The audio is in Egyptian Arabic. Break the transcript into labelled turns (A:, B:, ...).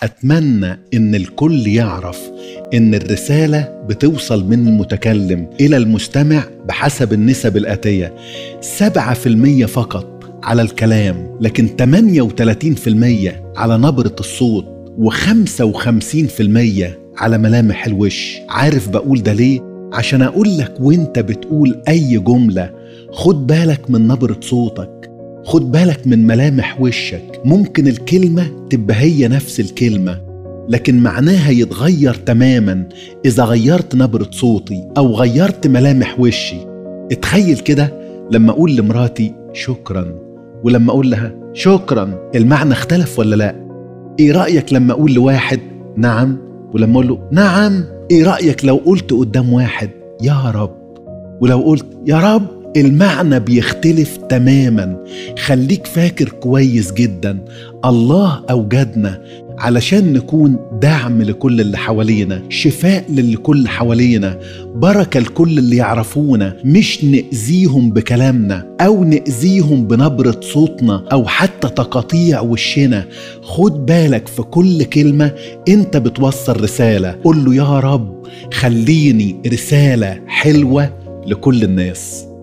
A: أتمنى إن الكل يعرف إن الرسالة بتوصل من المتكلم إلى المستمع بحسب النسب الآتية 7% فقط على الكلام لكن 38% على نبرة الصوت و55% على ملامح الوش عارف بقول ده ليه؟ عشان أقول لك وانت بتقول أي جملة خد بالك من نبرة صوتك خد بالك من ملامح وشك ممكن الكلمة تبقى هي نفس الكلمة لكن معناها يتغير تماما إذا غيرت نبرة صوتي أو غيرت ملامح وشي اتخيل كده لما أقول لمراتي شكرا ولما أقول لها شكرا المعنى اختلف ولا لا إيه رأيك لما أقول لواحد نعم ولما أقول له نعم إيه رأيك لو قلت قدام واحد يا رب ولو قلت يا رب المعنى بيختلف تماما خليك فاكر كويس جدا الله اوجدنا علشان نكون دعم لكل اللي حوالينا شفاء للكل حوالينا بركة لكل اللي يعرفونا مش نأذيهم بكلامنا أو نأذيهم بنبرة صوتنا أو حتى تقاطيع وشنا خد بالك في كل كلمة أنت بتوصل رسالة قل له يا رب خليني رسالة حلوة لكل الناس